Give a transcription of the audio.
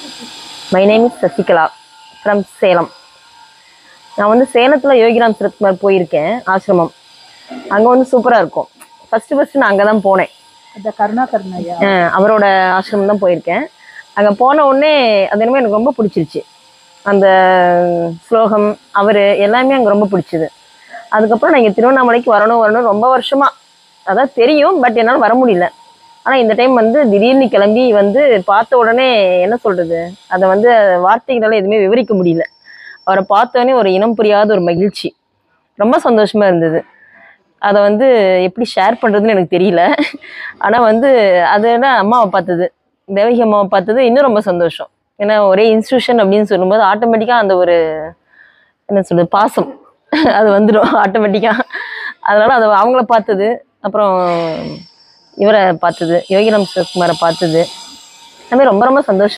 my name is Sasikala from Salem நான் வந்து சேலத்தில் யோகிராம் சிரத்குமார் போயிருக்கேன் ஆசிரமம் அங்கே வந்து சூப்பராக இருக்கும் ஃபஸ்ட்டு ஃபஸ்ட்டு நான் அங்கே தான் போனேன் இந்த கருணாகரன் ஐயா அஹ் அவரோட ஆசிரமம் தான் போயிருக்கேன் அங்கே போன உடனே அது என்னமோ எனக்கு ரொம்ப பிடிச்சிருச்சு அந்த ஸ்லோகம் அவர் எல்லாமே அங்கே ரொம்ப பிடிச்சது அதுக்கப்புறம் நான் இங்கே திருவண்ணாமலைக்கு வரணும் வரணும் ரொம்ப வருஷமா அதான் தெரியும் பட் என்னால் வர முடியல ஆனால் இந்த டைம் வந்து திடீர்னு கிளம்பி வந்து பார்த்த உடனே என்ன சொல்கிறது அதை வந்து வார்த்தைகளால் எதுவுமே விவரிக்க முடியல அவரை பார்த்த உடனே ஒரு இனம் புரியாத ஒரு மகிழ்ச்சி ரொம்ப சந்தோஷமா இருந்தது அதை வந்து எப்படி ஷேர் பண்ணுறதுன்னு எனக்கு தெரியல ஆனால் வந்து அதோட அம்மாவை பார்த்தது தேவகி அம்மாவை பார்த்தது இன்னும் ரொம்ப சந்தோஷம் ஏன்னா ஒரே இன்ஸ்டியூஷன் அப்படின்னு சொல்லும்போது ஆட்டோமேட்டிக்காக அந்த ஒரு என்ன சொல்றது பாசம் அது வந்துடும் ஆட்டோமேட்டிக்காக அதனால அது அவங்கள பார்த்தது அப்புறம் இவரை பார்த்தது யோகிராம் சிவகுமாரை பார்த்தது எல்லாமே ரொம்ப ரொம்ப சந்தோஷம்